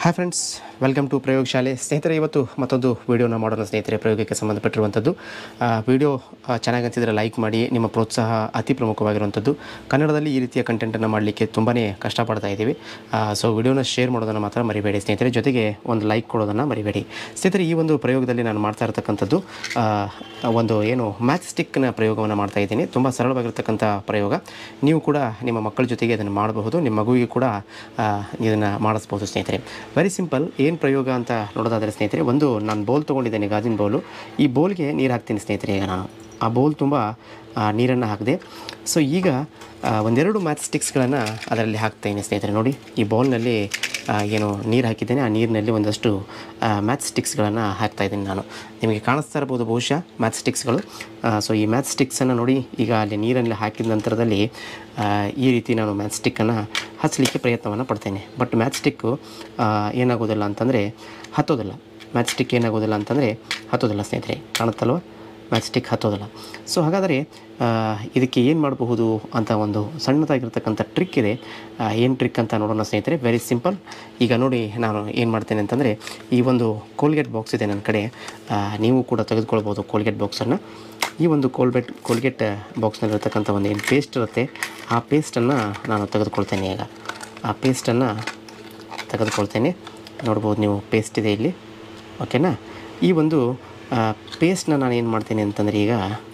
hi friends welcome to ಪ್ರಯೋಗಶಾಲೆ ಸ್ನೇಹಿತರೆ ಇವತ್ತು ಮತ್ತೊಂದು ವಿಡಿಯೋನ ಮಾಡೋಣ ಸ್ನೇಹಿತರೆ ಪ್ರಯೋಗಕ್ಕೆ ಸಂಬಂಧಪಟ್ಟಿರುವಂಥದ್ದು ವಿಡಿಯೋ ಚೆನ್ನಾಗಿ ಅನಿಸಿದರೆ ಲೈಕ್ ಮಾಡಿ ನಿಮ್ಮ ಪ್ರೋತ್ಸಾಹ ಅತಿ ಪ್ರಮುಖವಾಗಿರುವಂಥದ್ದು ಕನ್ನಡದಲ್ಲಿ ಈ ರೀತಿಯ ಕಂಟೆಂಟನ್ನು ಮಾಡಲಿಕ್ಕೆ ತುಂಬಾ ಕಷ್ಟಪಡ್ತಾ ಇದ್ದೀವಿ ಸೊ ವಿಡಿಯೋನ ಶೇರ್ ಮಾಡೋದನ್ನು ಮಾತ್ರ ಮರಿಬೇಡಿ ಸ್ನೇಹಿತರೆ ಜೊತೆಗೆ ಒಂದು ಲೈಕ್ ಕೊಡೋದನ್ನು ಮರಿಬೇಡಿ ಸ್ನೇಹಿತರೆ ಈ ಒಂದು ಪ್ರಯೋಗದಲ್ಲಿ ನಾನು ಮಾಡ್ತಾ ಇರತಕ್ಕಂಥದ್ದು ಆ, ಒಂದು ಏನು ಮ್ಯಾಥ್ ಸ್ಟಿಕ್ನ ಪ್ರಯೋಗವನ್ನು ಮಾಡ್ತಾ ಇದ್ದೀನಿ ತುಂಬ ಸರಳವಾಗಿರ್ತಕ್ಕಂಥ ಪ್ರಯೋಗ ನೀವು ಕೂಡ ನಿಮ್ಮ ಮಕ್ಕಳ ಜೊತೆಗೆ ಅದನ್ನು ಮಾಡಬಹುದು ನಿಮ್ಮ ಮಗುವಿಗೆ ಕೂಡ ಇದನ್ನು ಮಾಡಿಸ್ಬೋದು ಸ್ನೇಹಿತರೆ ವೆರಿ ಸಿಂಪಲ್ ಏನು ಪ್ರಯೋಗ ಅಂತ ನೋಡೋದಾದರೆ ಸ್ನೇಹಿತರೆ ಒಂದು ನಾನು ಬೋಲ್ ತೊಗೊಂಡಿದ್ದೇನೆ ಗಾಜಿನ ಬೌಲು ಈ ಬೋಲ್ಗೆ ನೀರು ಹಾಕ್ತೀನಿ ಸ್ನೇಹಿತರೆ ಈಗ ನಾನು ಆ ಬೌಲ್ ತುಂಬ ನೀರನ್ನು ಹಾಕಿದೆ ಸೊ ಈಗ ಆ, ಒಂದೆರಡು ಮ್ಯಾಥ್ ಸ್ಟಿಕ್ಸ್ಗಳನ್ನು ಅದರಲ್ಲಿ ಹಾಕ್ತಾಯಿದ್ದೀನಿ ಸ್ನೇಹಿತರೆ ನೋಡಿ ಈ ಬೌಲ್ನಲ್ಲಿ ಆ, ಏನು ನೀರು ಹಾಕಿದ್ದೇನೆ ಆ ನೀರಿನಲ್ಲಿ ಒಂದಷ್ಟು ಮ್ಯಾಥ್ ಸ್ಟಿಕ್ಸ್ಗಳನ್ನು ಹಾಕ್ತಾಯಿದ್ದೀನಿ ನಾನು ನಿಮಗೆ ಕಾಣಿಸ್ತಾ ಇರ್ಬೋದು ಬಹುಶಃ ಮ್ಯಾಥ್ ಸ್ಟಿಕ್ಸ್ಗಳು ಸೊ ಈ ಮ್ಯಾಥ್ ಸ್ಟಿಕ್ಸನ್ನು ನೋಡಿ ಈಗ ಅಲ್ಲಿ ನೀರಲ್ಲಿ ಹಾಕಿದ ನಂತರದಲ್ಲಿ ಆ, ಈ ರೀತಿ ನಾನು ಮ್ಯಾಥ್ ಸ್ಟಿಕ್ಕನ್ನು ಹಚ್ಚಲಿಕ್ಕೆ ಪ್ರಯತ್ನವನ್ನು ಪಡ್ತೇನೆ ಬಟ್ ಮ್ಯಾಥ್ ಸ್ಟಿಕ್ಕು ಏನಾಗೋದಿಲ್ಲ ಅಂತಂದರೆ ಹತ್ತೋದಿಲ್ಲ ಮ್ಯಾಥ್ ಸ್ಟಿಕ್ ಏನಾಗೋದಿಲ್ಲ ಅಂತಂದರೆ ಹತ್ತೋದಿಲ್ಲ ಸ್ನೇಹಿತರೆ ಕಾಣುತ್ತಲ್ವ ಮ್ಯಾಚ್ ಸ್ಟಿಕ್ ಹತ್ತೋದಿಲ್ಲ ಸೊ ಹಾಗಾದರೆ ಆ, ಇದಕ್ಕೆ ಏನು ಮಾಡಬಹುದು ಅಂತ ಒಂದು ಸಣ್ಣದಾಗಿರ್ತಕ್ಕಂಥ ಟ್ರಿಕ್ ಇದೆ ಏನು ಟ್ರಿಕ್ ಅಂತ ನೋಡೋಣ ಸ್ನೇಹಿತರೆ ವೆರಿ ಸಿಂಪಲ್ ಈಗ ನೋಡಿ ನಾನು ಏನು ಮಾಡ್ತೇನೆ ಅಂತಂದರೆ ಈ ಒಂದು ಕೋಲ್ಗೇಟ್ ಬಾಕ್ಸ್ ಇದೆ ನನ್ನ ಕಡೆ ಆ, ನೀವು ಕೂಡ ತೆಗೆದುಕೊಳ್ಬೋದು ಕೋಲ್ಗೇಟ್ ಬಾಕ್ಸನ್ನು ಈ ಒಂದು ಕೋಲ್ಗೇಟ್ ಕೋಲ್ಗೇಟ್ ಬಾಕ್ಸ್ನಲ್ಲಿರ್ತಕ್ಕಂಥ ಒಂದು ಏನು ಪೇಸ್ಟ್ ಇರುತ್ತೆ ಆ ಪೇಸ್ಟನ್ನು ನಾನು ತೆಗೆದುಕೊಳ್ತೇನೆ ಈಗ ಆ ಪೇಸ್ಟನ್ನು ತೆಗೆದುಕೊಳ್ತೇನೆ ನೋಡ್ಬೋದು ನೀವು ಪೇಸ್ಟ್ ಇದೆ ಇಲ್ಲಿ ಓಕೆನಾ ಈ ಒಂದು ಪೇಸ್ಟ್ನ ನಾನು ಏನು ಮಾಡ್ತೀನಿ ಅಂತಂದರೆ ಈಗ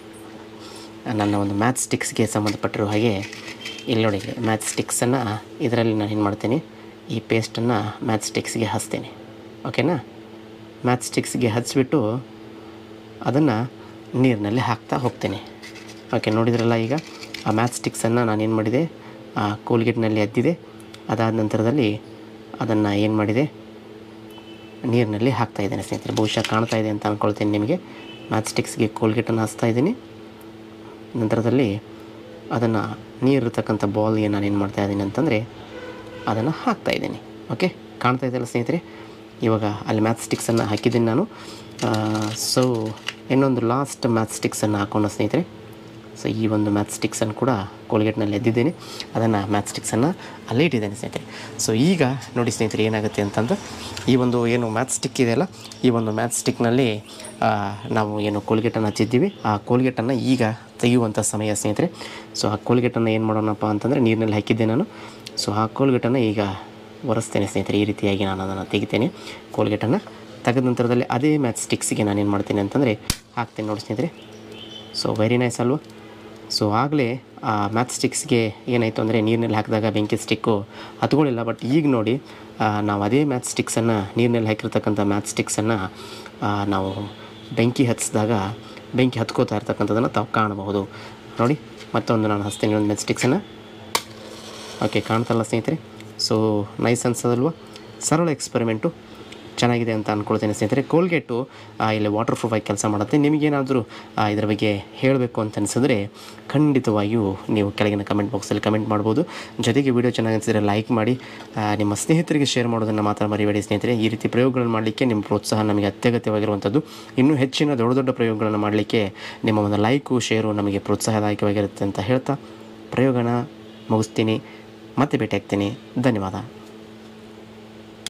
ನನ್ನ ಒಂದು ಮ್ಯಾಥ್ ಸ್ಟಿಕ್ಸ್ಗೆ ಸಂಬಂಧಪಟ್ಟಿರೋ ಹಾಗೆ ಇಲ್ಲಿ ನೋಡಿ ಮ್ಯಾಥ್ ಸ್ಟಿಕ್ಸನ್ನು ಇದರಲ್ಲಿ ನಾನು ಏನು ಮಾಡ್ತೀನಿ ಈ ಪೇಸ್ಟನ್ನು ಮ್ಯಾಥ್ ಸ್ಟಿಕ್ಸ್ಗೆ ಹಚ್ತೇನೆ ಓಕೆನಾ ಮ್ಯಾಥ್ ಸ್ಟಿಕ್ಸ್ಗೆ ಹಚ್ಬಿಟ್ಟು ಅದನ್ನು ನೀರಿನಲ್ಲಿ ಹಾಕ್ತಾ ಹೋಗ್ತೇನೆ ಓಕೆ ನೋಡಿದ್ರಲ್ಲ ಈಗ ಆ ಮ್ಯಾಥ್ ಸ್ಟಿಕ್ಸನ್ನು ನಾನು ಏನು ಮಾಡಿದೆ ಆ ಕೋಲ್ಗೇಟ್ನಲ್ಲಿ ಅದ್ದಿದೆ ಅದಾದ ನಂತರದಲ್ಲಿ ಅದನ್ನು ಏನು ಮಾಡಿದೆ ನೀರಿನಲ್ಲಿ ಹಾಕ್ತಾ ಇದ್ದೇನೆ ಸ್ನೇಹಿತರೆ ಬಹುಶಃ ಕಾಣ್ತಾ ಇದೆ ಅಂತ ಅಂದ್ಕೊಳ್ತೇನೆ ನಿಮಗೆ ಮ್ಯಾಥ್ ಸ್ಟಿಕ್ಸ್ಗೆ ಕೋಲ್ಗೇಟನ್ನು ಹಚ್ತಾ ಇದ್ದೀನಿ ನಂತರದಲ್ಲಿ ಅದನ್ನು ನೀರಿರ್ತಕ್ಕಂಥ ಬಾಲ್ಗೆ ನಾನು ಏನು ಮಾಡ್ತಾ ಇದ್ದೀನಿ ಅಂತಂದರೆ ಅದನ್ನು ಹಾಕ್ತಾ ಇದ್ದೀನಿ ಓಕೆ ಕಾಣ್ತಾ ಇದೆಯಲ್ಲ ಸ್ನೇಹಿತರೆ ಇವಾಗ ಅಲ್ಲಿ ಮ್ಯಾಥ್ ಸ್ಟಿಕ್ಸನ್ನು ಹಾಕಿದ್ದೀನಿ ನಾನು ಸೊ ಇನ್ನೊಂದು ಲಾಸ್ಟ್ ಮ್ಯಾಥ್ ಸ್ಟಿಕ್ಸನ್ನು ಹಾಕೋಣ ಸ್ನೇಹಿತರೆ ಸೊ ಈ ಒಂದು ಮ್ಯಾಥ್ ಸ್ಟಿಕ್ಸನ್ನು ಕೂಡ ಕೋಲ್ಗೇಟ್ನಲ್ಲಿ ಎದ್ದಿದ್ದೇನೆ ಅದನ್ನು ಮ್ಯಾಥ್ ಸ್ಟಿಕ್ಸನ್ನು ಅಲ್ಲೇ ಇಟ್ಟಿದ್ದೇನೆ ಸ್ನೇಹಿತರೆ ಸೊ ಈಗ ನೋಡಿ ಸ್ನೇಹಿತರೆ ಏನಾಗುತ್ತೆ ಅಂತಂದ್ರೆ ಈ ಒಂದು ಏನು ಮ್ಯಾಥ್ ಸ್ಟಿಕ್ ಇದೆಯಲ್ಲ ಈ ಒಂದು ಮ್ಯಾಥ್ ಸ್ಟಿಕ್ನಲ್ಲಿ ಆ, ನಾವು ಏನು ಕೋಲ್ಗೇಟನ್ನು ಹಚ್ಚಿದ್ದೀವಿ ಆ ಕೋಲ್ಗೇಟನ್ನು ಈಗ ತೆಗೆಯುವಂಥ ಸಮಯ ಸ್ನೇಹಿತರೆ ಸೊ ಆ ಕೋಲ್ಗೇಟನ್ನು ಏನು ಮಾಡೋಣಪ್ಪ ಅಂತಂದರೆ ನೀರಿನಲ್ಲಿ ಹಾಕಿದ್ದೆ ನಾನು ಸೊ ಆ ಕೋಲ್ಗೇಟನ್ನು ಈಗ ಒರೆಸ್ತೇನೆ ಸ್ನೇಹಿತರೆ ಈ ರೀತಿಯಾಗಿ ನಾನು ಅದನ್ನು ತೆಗಿತೇನೆ ಕೋಲ್ಗೇಟನ್ನು ತೆಗೆದ ನಂತರದಲ್ಲಿ ಅದೇ ಮ್ಯಾಥ್ ಸ್ಟಿಕ್ಸಿಗೆ ನಾನು ಏನು ಮಾಡ್ತೀನಿ ಅಂತಂದರೆ ಹಾಕ್ತೇನೆ ನೋಡಿ ಸ್ನೇಹಿತರೆ ಸೊ ವೆರಿ ನೈಸ್ ಅಲ್ವಾ ಸೊ ಆಗಲೇ ಆ ಮ್ಯಾಥ್ ಸ್ಟಿಕ್ಸ್ಗೆ ಏನಾಯಿತು ಅಂದರೆ ನೀರಿನಲ್ಲಿ ಹಾಕಿದಾಗ ಬೆಂಕಿ ಸ್ಟಿಕ್ಕು ಹತ್ಕೊಳ್ಳಿಲ್ಲ ಬಟ್ ಈಗ ನೋಡಿ ಆ, ನಾವು ಅದೇ ಮ್ಯಾಥ್ ಸ್ಟಿಕ್ಸನ್ನು ನೀರಿನಲ್ಲಿ ಹಾಕಿರ್ತಕ್ಕಂಥ ಮ್ಯಾಥ್ ಸ್ಟಿಕ್ಸನ್ನು ನಾವು ಬೆಂಕಿ ಹಚ್ಚಿದಾಗ ಬೆಂಕಿ ಹತ್ಕೋತಾ ಇರ್ತಕ್ಕಂಥದ್ದನ್ನು ತಾವು ಕಾಣಬಹುದು ನೋಡಿ ಮತ್ತೊಂದು ನಾನು ಹಚ್ತೇನೆ ಒಂದು ಮ್ಯಾಥ್ ಸ್ಟಿಕ್ಸನ್ನು ಓಕೆ ಕಾಣ್ತಲ್ಲ ಸ್ನೇಹಿತರೆ ಸೊ ನೈಸ್ ಅನ್ಸೋದಲ್ವ ಸರಳ ಎಕ್ಸ್ಪೆರಿಮೆಂಟು ಚೆನ್ನಾಗಿದೆ ಅಂತ ಅಂದ್ಕೊಳ್ತೇನೆ ಸ್ನೇಹಿತರೆ ಕೋಲ್ಗೇಟು ಆ, ಇಲ್ಲಿ ವಾಟರ್ ಪ್ರೂಫಾಗಿ ಕೆಲಸ ಮಾಡುತ್ತೆ ನಿಮಗೇನಾದರೂ ಇದರ ಬಗ್ಗೆ ಹೇಳಬೇಕು ಅಂತ ಅನಿಸಿದ್ರೆ ಖಂಡಿತವಾಗಿಯೂ ನೀವು ಕೆಳಗಿನ ಕಮೆಂಟ್ ಬಾಕ್ಸಲ್ಲಿ ಕಮೆಂಟ್ ಮಾಡ್ಬೋದು ಜೊತೆಗೆ ವಿಡಿಯೋ ಚೆನ್ನಾಗಿ ಅನಿಸಿದ್ರೆ ಲೈಕ್ ಮಾಡಿ ಆ, ನಿಮ್ಮ ಸ್ನೇಹಿತರಿಗೆ ಶೇರ್ ಮಾಡೋದನ್ನು ಮಾತ್ರ ಮರಿಬೇಡಿ ಸ್ನೇಹಿತರೆ ಈ ರೀತಿ ಪ್ರಯೋಗಗಳನ್ನು ಮಾಡಲಿಕ್ಕೆ ನಿಮ್ಮ ಪ್ರೋತ್ಸಾಹ ನಮಗೆ ಅತ್ಯಗತ್ಯವಾಗಿರುವಂಥದ್ದು ಇನ್ನೂ ಹೆಚ್ಚಿನ ದೊಡ್ಡ ದೊಡ್ಡ ಪ್ರಯೋಗಗಳನ್ನು ಮಾಡಲಿಕ್ಕೆ ನಿಮ್ಮ ಒಂದು ಲೈಕು ಶೇರು ನಮಗೆ ಪ್ರೋತ್ಸಾಹದಾಯಕವಾಗಿರುತ್ತೆ ಅಂತ ಹೇಳ್ತಾ ಪ್ರಯೋಗನ ಮುಗಿಸ್ತೀನಿ ಮತ್ತೆ ಭೇಟಿ ಆಗ್ತೀನಿ ಧನ್ಯವಾದ